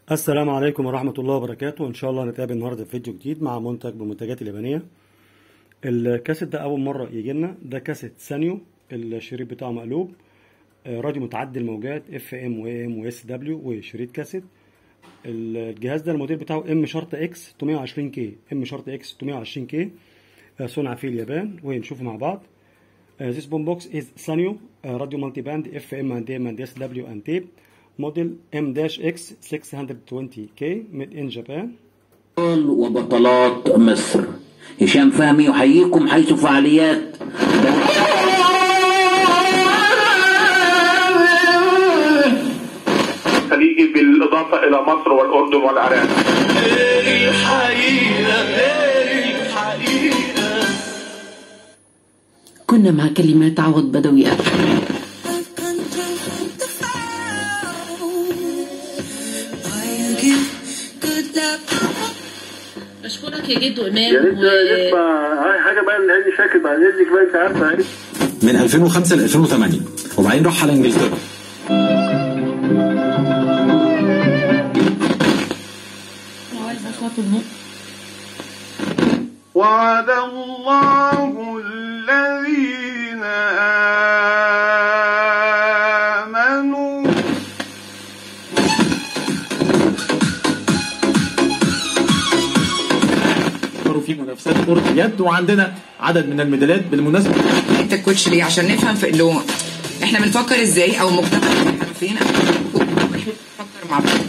السلام عليكم ورحمة الله وبركاته إن شاء الله نتقابل النهاردة في فيديو جديد مع منتج بمنتجات اليابانية الكاسيت ده أول مرة يجي لنا ده كاسيت سانيو الشريط بتاعه مقلوب آه، راديو متعدد الموجات اف ام و ام و اس دبليو وشريط كاسيت الجهاز ده الموديل بتاعه ام شرطة اكس 620 كي ام شرطة اكس 620 كي صنع في اليابان ونشوفه مع بعض Uh, this boombox is Sanyo uh, radio multiband FM and AM and SW and tape model M-X 620K made in Japan أبطال وبطلات مصر هشام فهمي يحييكم حيث فعاليات الخليجي بالإضافة إلى مصر والأردن والعراق الحقيقة الحقيقة كنا مع كلمات عوض بدوي أبحر بشكرك يا جدو يا امام ريت نسمع اي حاجه بقى لهاني شاكر بعد اذنك بقى انت عارفه يعني من 2005 ل 2008 وبعدين راح على انجلترا وعايزه صوت النور وعد الله الذين آمنوا فكروا في منافسات كرة اليد وعندنا عدد من الميداليات بالمناسبة انت الكوتش ليه عشان نفهم في اللي هو احنا بنفكر ازاي او المجتمع احنا فين او بنفكر مع بعض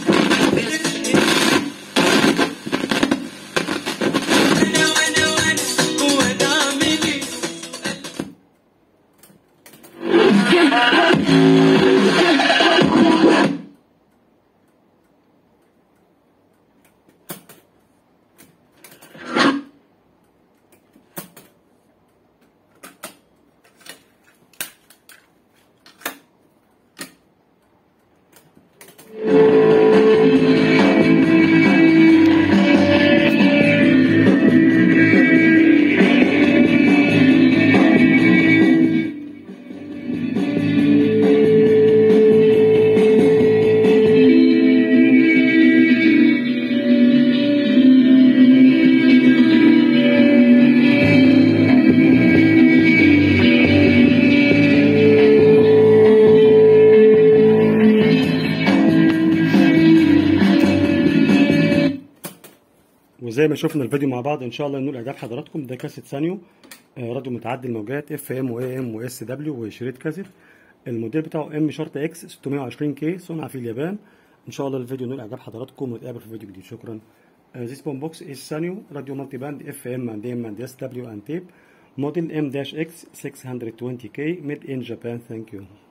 وزي ما شفنا الفيديو مع بعض ان شاء الله نقول اعجاب حضراتكم ده كاسيت سانيو آه، راديو متعدد الموجات اف ام و ام و اس دبليو وشريط كاسيت الموديل بتاعه ام شرطة اكس 620 كي صنع في اليابان ان شاء الله الفيديو نقول اعجاب حضراتكم ونتقابل في فيديو جديد شكرا Uh, this bomb box is Sanyo radio multiband FM and AM and SW and tape model M-X 620K made in Japan thank you